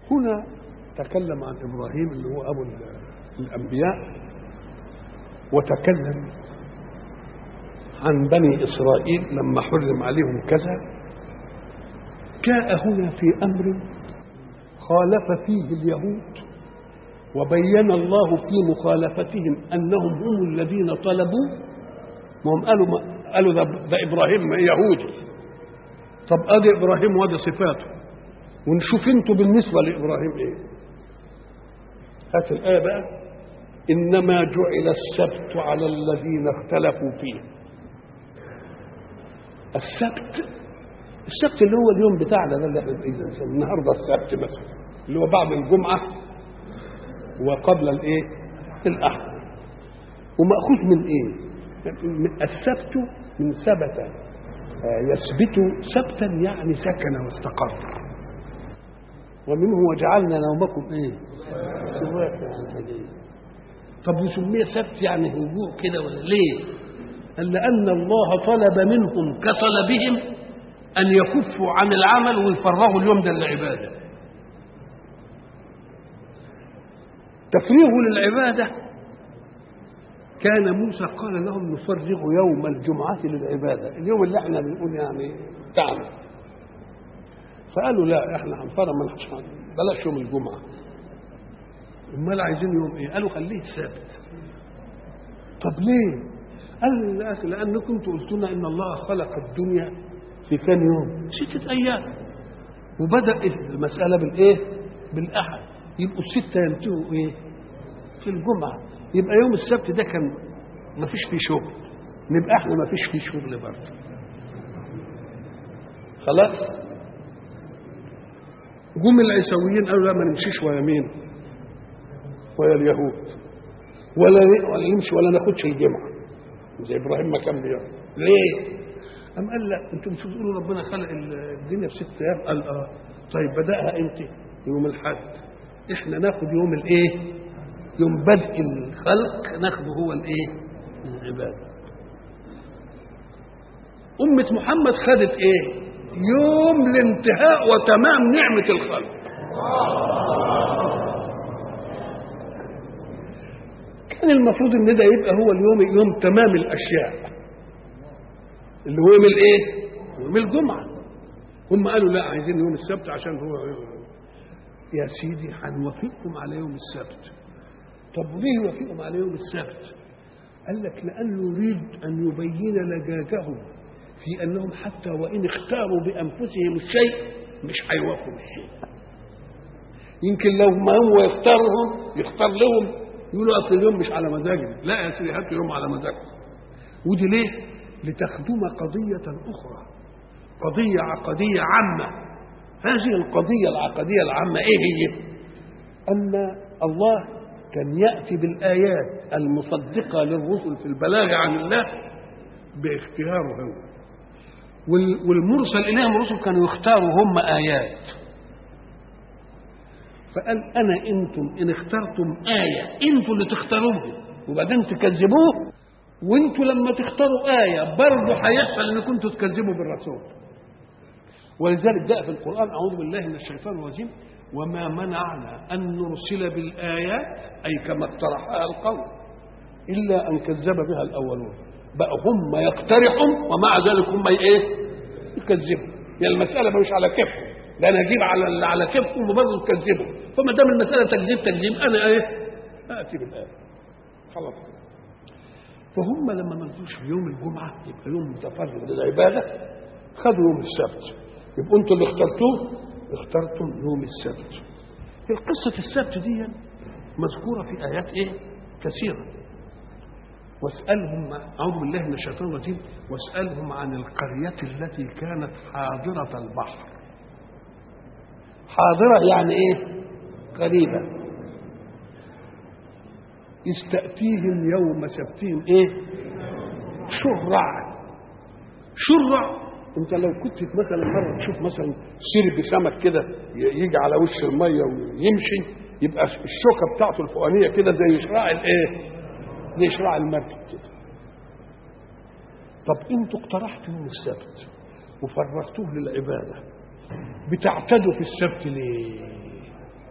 هنا تكلم عن ابراهيم اللي هو ابو الانبياء وتكلم عن بني اسرائيل لما حرم عليهم كذا جاء هنا في امر خالف فيه اليهود وبين الله في مخالفتهم انهم هم الذين طلبوا وهم قالوا ما قالوا ده, ده ابراهيم يهودي طب ادي ابراهيم وادي صفاته ونشوف انتوا بالنسبه لابراهيم ايه هات الايه بقى انما جعل السبت على الذين اختلفوا فيه السبت السبت اللي هو اليوم بتاعنا ده اللي احنا النهارده السبت مثلا اللي هو بعد الجمعه وقبل الايه الاحد وماخوذ من ايه السبت من ثبت يثبت سبتا يعني سكن واستقر ومنه وجعلنا نومكم ايه سباتا طب وسميه سبت يعني هجوء كده ولا ليه قال لان الله طلب منهم كطلبهم ان يكفوا عن العمل ويفرغوا اليوم ده للعباده تفريغ للعباده كان موسى قال لهم نفرغ يوم الجمعة للعبادة اليوم اللي احنا بنقول يعني بتاعنا فقالوا لا احنا هنفرغ من بلاش يوم الجمعة امال عايزين يوم ايه قالوا خليه السبت طب ليه قال لا لان كنت قلت لنا ان الله خلق الدنيا في كام يوم ستة ايام وبدأ المسألة بالايه بالاحد يبقوا الستة ينتهوا ايه في الجمعة يبقى يوم السبت ده كان ما فيش فيه شغل نبقى احنا ما فيش فيه شغل برضه خلاص جم العيسويين قالوا لا ما نمشيش ويا مين ويا اليهود ولا ولا نمشي ولا ناخدش الجمعه زي ابراهيم ما كان بيعمل ليه؟ قام قال لا انتم مش بتقولوا ربنا خلق الدنيا في ست ايام قال اه طيب بداها امتى؟ يوم الاحد احنا ناخد يوم الايه؟ يوم بدء الخلق ناخده هو الايه العباده أمة محمد خدت ايه يوم الانتهاء وتمام نعمة الخلق كان المفروض ان ده يبقى هو اليوم يوم تمام الاشياء اللي هو يوم الايه يوم الجمعة هم قالوا لا عايزين يوم السبت عشان هو يا سيدي هنوافقكم على يوم السبت طب ليه يوافقهم على يوم السبت قال لك لأنه يريد أن يبين لجاجهم في أنهم حتى وإن اختاروا بأنفسهم الشيء مش هيوافقوا بالشيء يمكن لو ما هو يختارهم يختار لهم يقولوا أصل اليوم مش على مزاجنا لا يا سيدي هاتوا يوم على مزاجكم ودي ليه؟ لتخدم قضية أخرى قضية عقدية عامة هذه القضية العقدية العامة إيه هي؟ أن الله كان يأتي بالآيات المصدقة للرسل في البلاغ عن الله باختياره هو والمرسل إليهم الرسل كانوا يختاروا هم آيات فقال أنا أنتم إن اخترتم آية أنتم اللي تختاروها وبعدين تكذبوه وأنتم لما تختاروا آية برضه هيحصل إن كنتوا تكذبوا بالرسول ولذلك جاء في القرآن أعوذ بالله من الشيطان الرجيم وما منعنا أن نرسل بالآيات أي كما اقترحها القوم إلا أن كذب بها الأولون بقى هم يقترحوا ومع ذلك هم إيه؟ يكذبوا يعني المسألة مش على كيفهم لا أنا أجيب على اللي على كيفهم وبرضه تكذبوا فما دام المسألة تكذيب تكذيب أنا إيه؟ آتي بالآية خلاص فهم لما ما نزلوش في يوم الجمعة يبقى يوم متفرغ للعبادة خدوا يوم السبت يبقوا أنتوا اللي اخترتوه اخترتم يوم السبت قصة السبت دي مذكورة في آيات إيه؟ كثيرة واسألهم أعوذ بالله من الشيطان الرجيم واسألهم عن القرية التي كانت حاضرة البحر حاضرة يعني إيه؟ قريبة استأتيهم يوم سبتهم إيه؟ شرع شرع انت لو كنت مثلا مره تشوف مثلا سرب سمك كده يجي على وش الميه ويمشي يبقى الشوكه بتاعته الفوقانيه كده زي شراع الايه؟ زي شراع المركب كده. طب انتوا اقترحتوا يوم السبت وفرغتوه للعباده بتعتدوا في السبت ليه؟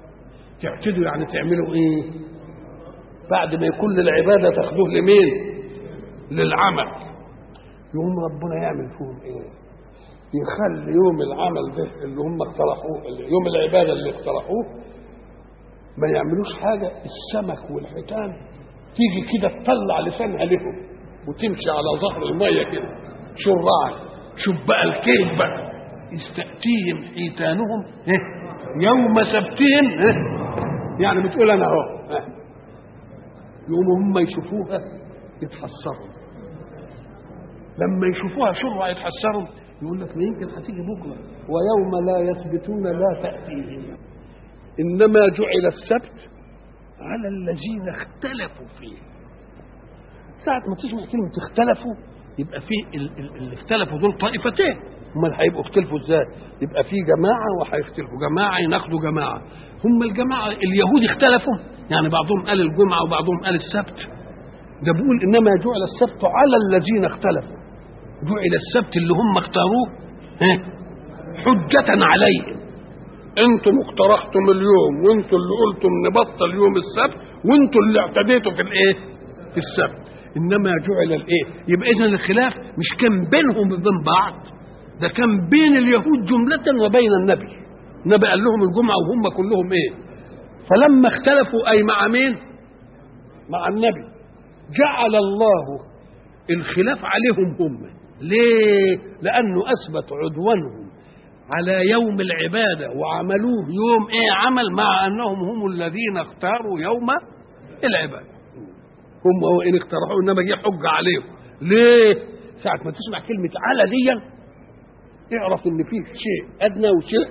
تعتدوا يعني تعملوا ايه بعد ما يكون العبادة تاخدوه لمين للعمل يقوم ربنا يعمل فيهم ايه يخلي يوم العمل ده اللي هم اقترحوه يوم العبادة اللي اقترحوه ما يعملوش حاجة السمك والحيتان تيجي كده تطلع لسانها لهم وتمشي على ظهر المية كده شو الراعي شوف بقى الكيف بقى يستأتيهم حيتانهم إيه؟ يوم سبتهم إيه؟ يعني بتقول انا اهو إيه؟ يقوموا هم يشوفوها يتحسروا لما يشوفوها شرع يتحسروا يقول لك ما يمكن هتيجي بكره ويوم لا يثبتون لا تأتيهم إنما جعل السبت على الذين اختلفوا فيه ساعة ما تسمع كلمة اختلفوا يبقى في ال- ال- اللي اختلفوا دول طائفتين امال هيبقوا اختلفوا ازاي؟ يبقى في جماعة وهيختلفوا جماعة يناقضوا جماعة هم الجماعة اليهود اختلفوا يعني بعضهم قال الجمعة وبعضهم قال السبت ده بيقول انما جعل السبت على الذين اختلفوا جعل السبت اللي هم اختاروه ها، حجة عليهم انتم اقترحتم اليوم وانتم اللي قلتم نبطل يوم السبت وانتم اللي اعتديتوا في الايه في السبت انما جعل الايه يبقى اذا الخلاف مش كان بينهم وبين بعض ده كان بين اليهود جملة وبين النبي النبي قال لهم الجمعة وهم كلهم ايه فلما اختلفوا اي مع مين مع النبي جعل الله الخلاف عليهم هم ليه لانه اثبت عدوانهم على يوم العبادة وعملوه يوم ايه عمل مع انهم هم الذين اختاروا يوم العبادة هم وان اقترحوا انما جه حجة عليهم ليه ساعة ما تسمع كلمة على دي اعرف ان فيه شيء ادنى وشيء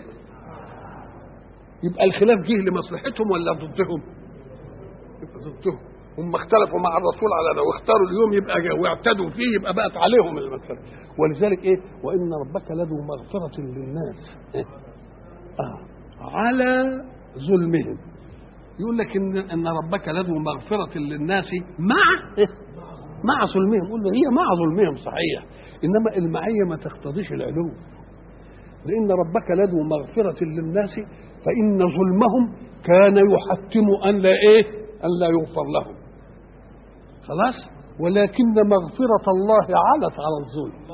يبقى الخلاف جه لمصلحتهم ولا ضدهم يبقى ضدهم هم اختلفوا مع الرسول على لو اختاروا اليوم يبقى جا- واعتدوا فيه يبقى بقت عليهم المسألة ولذلك ايه وان ربك لذو مغفرة للناس آه. على ظلمهم يقول لك ان ان ربك لذو مغفرة للناس مع إيه؟ مع ظلمهم قول له هي مع ظلمهم صحيح انما المعية ما تقتضيش العلو لان ربك لذو مغفرة للناس فان ظلمهم كان يحتم ان لا ايه ان لا يغفر لهم خلاص ولكن مغفرة الله علت على الظلم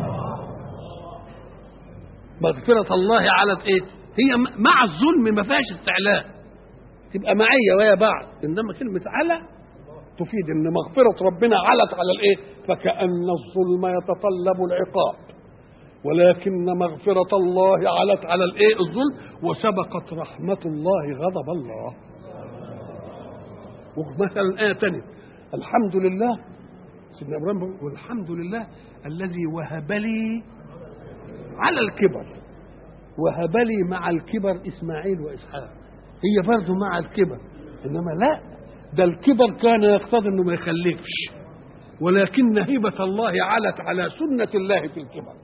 مغفرة الله علت ايه هي م- مع الظلم ما فيهاش استعلاء تبقى معية ويا بعض انما كلمة على تفيد ان مغفرة ربنا علت على الايه فكأن الظلم يتطلب العقاب ولكن مغفرة الله علت على الايه الظلم وسبقت رحمة الله غضب الله ومثلا آية تانية الحمد لله سيدنا ابراهيم بيقول والحمد لله الذي وهب لي على الكبر وهب لي مع الكبر اسماعيل واسحاق هي برضه مع الكبر انما لا ده الكبر كان يقتضي انه ما يخلفش ولكن هبه الله علت على سنه الله في الكبر